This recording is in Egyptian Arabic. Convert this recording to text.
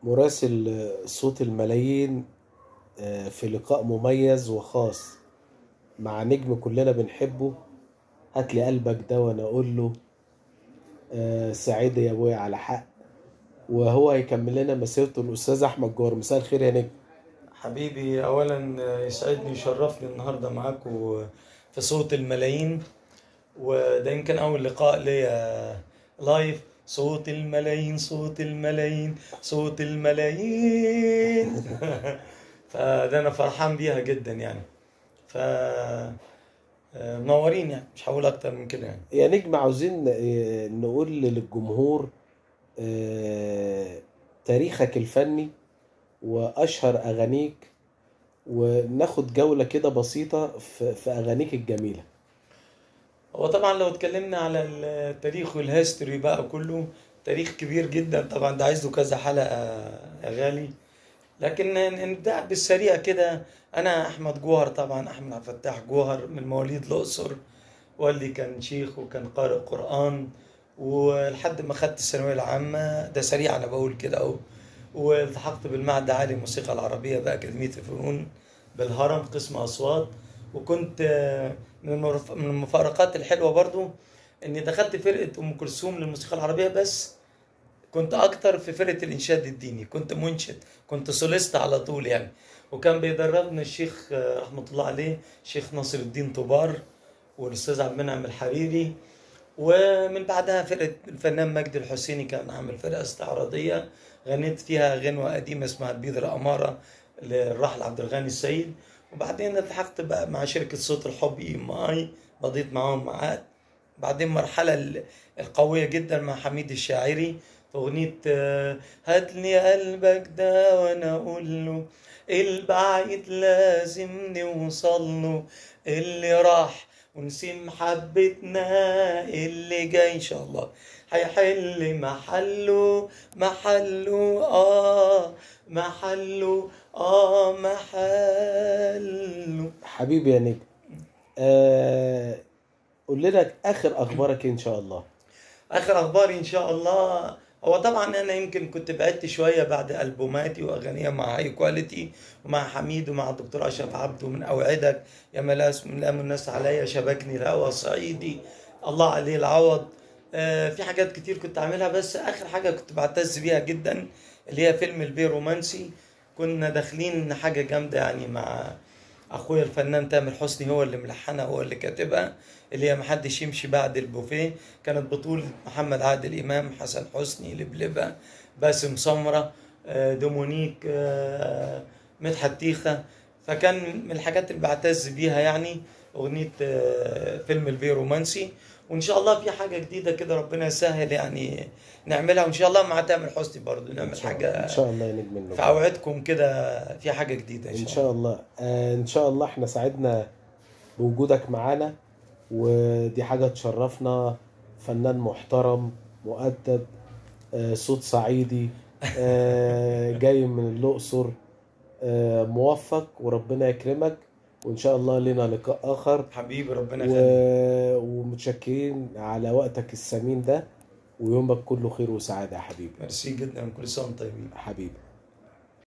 مراسل صوت الملايين آه، في لقاء مميز وخاص مع نجم كلنا بنحبه هاتلي قلبك ده وانا اقول له آه، سعيد يا ابويا على حق وهو هيكمل لنا مسيرته الاستاذ احمد جوهر مساء الخير يا نجم حبيبي اولا يسعدني ويشرفني النهارده معاكم في صوت الملايين وده يمكن اول لقاء ليا لايف صوت الملايين صوت الملايين صوت الملايين فده انا فرحان بيها جدا يعني ف منورين يعني مش هقول اكتر من كده يعني يا نجم عاوزين آه، نقول للجمهور آه، تاريخك الفني واشهر اغانيك وناخد جولة كده بسيطة في في اغانيك الجميلة هو طبعا لو اتكلمنا على التاريخ والهيستوري بقى كله تاريخ كبير جدا طبعا ده عايز له كذا حلقة يا غالي لكن نبدأ بالسريع كده أنا أحمد جوهر طبعا أحمد عبد الفتاح جوهر من مواليد الأقصر والدي كان شيخ وكان قارئ قرآن ولحد ما خدت الثانوية العامة ده سريع أنا بقول كده أهو والتحقت بالمعهد العالي للموسيقى العربية بأكاديمية الفنون بالهرم قسم أصوات وكنت من المرف- من المفارقات الحلوة برضو إني دخلت فرقة أم كلثوم للموسيقى العربية بس كنت اكتر في فرقه الانشاد الديني كنت منشد كنت سوليست على طول يعني وكان بيدربني الشيخ آه، رحمه الله عليه شيخ ناصر الدين طبار والاستاذ عبد المنعم الحريري ومن بعدها فرقه الفنان مجدي الحسيني كان عامل فرقه استعراضيه غنيت فيها غنوه قديمه اسمها البيضرة أمارة للراحل عبد الغني السيد وبعدين التحقت بقى مع شركه صوت الحب اي ام اي مضيت معاهم ميعاد بعدين مرحلة ال- القوية جدا مع حميد الشاعري في أغنية آه، هاتلي قلبك ده وأنا أقول له البعيد لازم نوصل له اللي راح ونسيم محبتنا اللي جاي إن شاء الله هيحل محله محله آه محله آه محله حبيبي يا نجم آه، قول لنا اخر اخبارك ان شاء الله اخر اخباري ان شاء الله هو طبعا انا يمكن كنت بعدت شويه بعد البوماتي واغانيها مع هاي كواليتي ومع حميد ومع الدكتور اشرف عبده من اوعدك يا ملاس من لام الناس عليا شبكني الهوى صعيدي الله عليه العوض آه، في حاجات كتير كنت عاملها بس اخر حاجه كنت بعتز بيها جدا اللي هي فيلم البي رومانسي كنا داخلين حاجه جامده يعني مع اخويا الفنان تامر حسني هو اللي ملحنها هو اللي كاتبها اللي هي محدش يمشي بعد البوفيه كانت بطولة محمد عادل إمام حسن حسني لبلبة باسم سمرة آه، دومونيك آه، مدحت تيخة فكان من الحاجات اللي بعتز بيها يعني أغنية آه، فيلم البي رومانسي وإن شاء الله في حاجة جديدة كده ربنا يسهل يعني نعملها وإن شاء الله مع تامر حسني برضو نعمل حاجة ان شاء الله يا نجم النجوم. فأوعدكم كده في حاجة جديدة ان شاء الله آه، ان شاء الله احنا سعدنا بوجودك معانا ودي حاجة تشرفنا فنان محترم مؤدب آه، صوت صعيدي آه، جاي من الأقصر آه، موفق وربنا يكرمك وإن شاء الله لنا لقاء آخر حبيبي ربنا و... يخليك ومتشكرين على وقتك الثمين ده ويومك كله خير وسعادة يا حبيبي ميرسي جدا كل سنة وانتم طيبين حبيبي